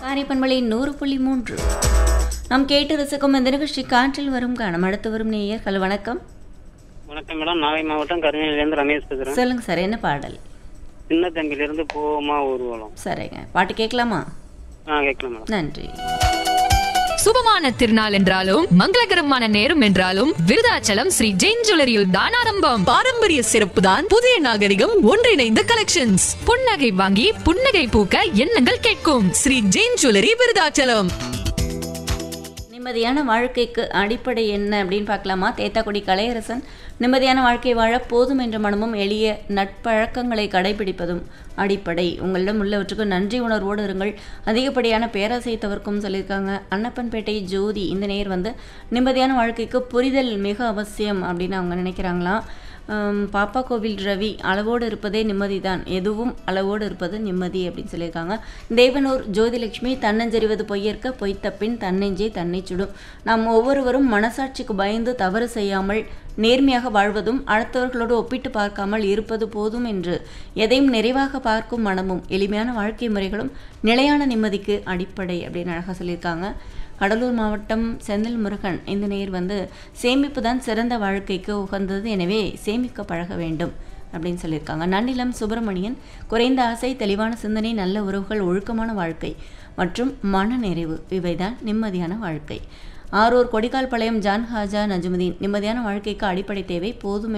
காரை பண்பலை நூறு புள்ளி மூன்று நாம் கேட்டு ரசிக்கும் இந்த நிகழ்ச்சி காற்றில் வரும் காணம் அடுத்து வரும் நேயர் ஹலோ வணக்கம் வணக்கம் மேடம் நாகை மாவட்டம் கருணையிலேருந்து ரமேஷ் பேசுகிறேன் சொல்லுங்க சார் என்ன பாடல் சின்ன தம்பிலிருந்து போமா ஊர்வலம் சரிங்க பாட்டு கேட்கலாமா ஆ கேட்கலாம் மேடம் நன்றி சுபமான திருநாள் என்றாலும் மங்களகரமான நேரம் என்றாலும் விருதாச்சலம் ஸ்ரீ ஜெயின் ஜுவல்லரியில் தான் ஆரம்பம் பாரம்பரிய சிறப்பு தான் புதிய நாகரிகம் ஒன்றிணைந்த கலெக்ஷன்ஸ் புன்னகை வாங்கி புன்னகை பூக்க எண்ணங்கள் கேட்கும் ஸ்ரீ ஜெயின் ஜுவல்லரி விருதாச்சலம் நிம்மதியான வாழ்க்கைக்கு அடிப்படை என்ன அப்படின்னு பார்க்கலாமா தேத்தாக்குடி கலையரசன் நிம்மதியான வாழ்க்கை வாழ போதும் என்ற மனமும் எளிய நட்பழக்கங்களை கடைபிடிப்பதும் அடிப்படை உங்களிடம் உள்ளவற்றுக்கு நன்றி உணர்வோடு இருங்கள் அதிகப்படியான பேராசை தவிர்க்கும் சொல்லியிருக்காங்க அன்னப்பன்பேட்டை ஜோதி இந்த நேர் வந்து நிம்மதியான வாழ்க்கைக்கு புரிதல் மிக அவசியம் அப்படின்னு அவங்க நினைக்கிறாங்களாம் ஆம், பாப்பா கோவில் ரவி அளவோடு இருப்பதே நிம்மதிதான் எதுவும் அளவோடு இருப்பது நிம்மதி அப்படின்னு சொல்லியிருக்காங்க தேவனூர் ஜோதிலட்சுமி தன்னஞ்செறிவது பொய்யற்க பொய்த்தப்பின் தன்னெஞ்சே தன்னை சுடும் நாம் ஒவ்வொருவரும் மனசாட்சிக்கு பயந்து தவறு செய்யாமல் நேர்மையாக வாழ்வதும் அடுத்தவர்களோடு ஒப்பிட்டு பார்க்காமல் இருப்பது போதும் என்று எதையும் நிறைவாக பார்க்கும் மனமும் எளிமையான வாழ்க்கை முறைகளும் நிலையான நிம்மதிக்கு அடிப்படை அப்படின்னு அழகாக சொல்லியிருக்காங்க கடலூர் மாவட்டம் செந்தில் முருகன் இந்த நேர் வந்து சேமிப்பு தான் சிறந்த வாழ்க்கைக்கு உகந்தது எனவே சேமிக்க பழக வேண்டும் அப்படின்னு சொல்லியிருக்காங்க நன்னிலம் சுப்பிரமணியன் குறைந்த ஆசை தெளிவான சிந்தனை நல்ல உறவுகள் ஒழுக்கமான வாழ்க்கை மற்றும் மன நிறைவு இவைதான் நிம்மதியான வாழ்க்கை ஆரூர் கொடிக்கால் பாளையம் ஜான் ஹாஜா நஜுமுதீன் நிம்மதியான வாழ்க்கைக்கு அடிப்படை தேவை போதும்